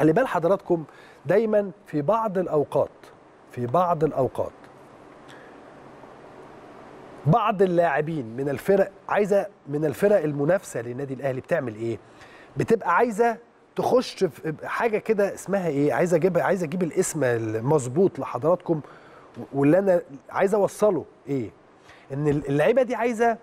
خلي بال حضراتكم دايما في بعض الاوقات في بعض الاوقات بعض اللاعبين من الفرق عايزه من الفرق المنافسه للنادي الاهلي بتعمل ايه بتبقى عايزه تخش في حاجه كده اسمها ايه عايزه اجيب عايزه اجيب الاسم المظبوط لحضراتكم واللي انا عايز اوصله ايه ان اللعيبه دي عايزه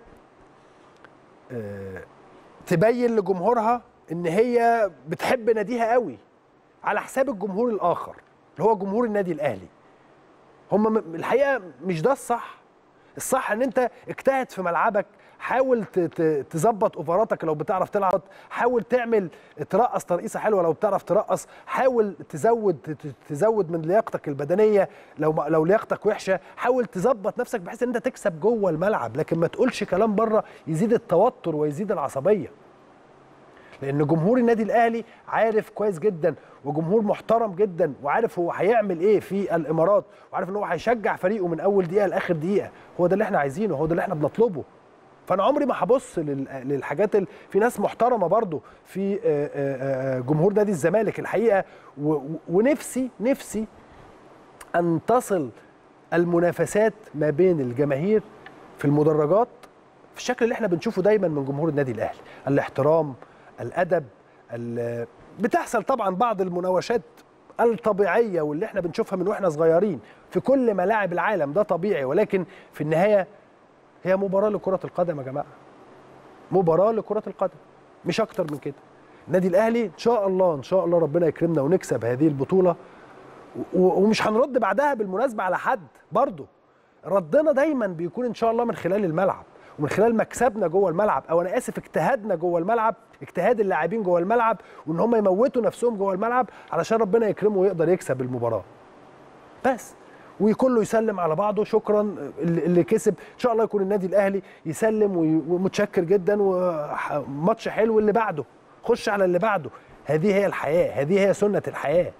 آه تبين لجمهورها ان هي بتحب ناديها قوي على حساب الجمهور الاخر اللي هو جمهور النادي الاهلي هم الحقيقه مش ده الصح الصح ان انت اجتهد في ملعبك حاول تظبط اوفراتك لو بتعرف تلعب حاول تعمل ترقص ترقيصه حلوه لو بتعرف ترقص حاول تزود تزود من لياقتك البدنيه لو لو لياقتك وحشه حاول تظبط نفسك بحيث ان انت تكسب جوه الملعب لكن ما تقولش كلام بره يزيد التوتر ويزيد العصبيه لان جمهور النادي الاهلي عارف كويس جدا وجمهور محترم جدا وعارف هو هيعمل ايه في الامارات وعارف ان هو هيشجع فريقه من اول دقيقه لاخر دقيقه هو ده اللي احنا عايزينه هو ده اللي احنا بنطلبه فانا عمري ما هبص للحاجات ال... في ناس محترمه برضو في جمهور نادي الزمالك الحقيقه و... ونفسي نفسي ان تصل المنافسات ما بين الجماهير في المدرجات في الشكل اللي احنا بنشوفه دايما من جمهور النادي الاهلي الاحترام الادب بتحصل طبعا بعض المناوشات الطبيعيه واللي احنا بنشوفها من واحنا صغيرين في كل ملاعب العالم ده طبيعي ولكن في النهايه هي مباراه لكره القدم يا جماعه مباراه لكره القدم مش اكتر من كده النادي الاهلي ان شاء الله ان شاء الله ربنا يكرمنا ونكسب هذه البطوله ومش هنرد بعدها بالمناسبه على حد برضه ردنا دايما بيكون ان شاء الله من خلال الملعب ومن خلال مكسبنا جوه الملعب او انا اسف اجتهادنا جوه الملعب اجتهاد اللاعبين جوه الملعب وان هم يموتوا نفسهم جوه الملعب علشان ربنا يكرمه ويقدر يكسب المباراه بس وكله يسلم على بعضه شكرا اللي كسب ان شاء الله يكون النادي الاهلي يسلم ومتشكر جدا وماتش حلو اللي بعده خش على اللي بعده هذه هي الحياه هذه هي سنه الحياه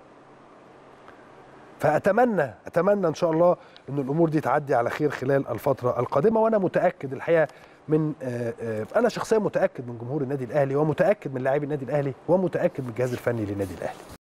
فاتمنى اتمنى ان شاء الله ان الامور دي تعدي على خير خلال الفتره القادمه وانا متاكد الحقيقه من انا شخصيا متاكد من جمهور النادي الاهلي ومتاكد من لاعبي النادي الاهلي ومتاكد من الجهاز الفني للنادي الاهلي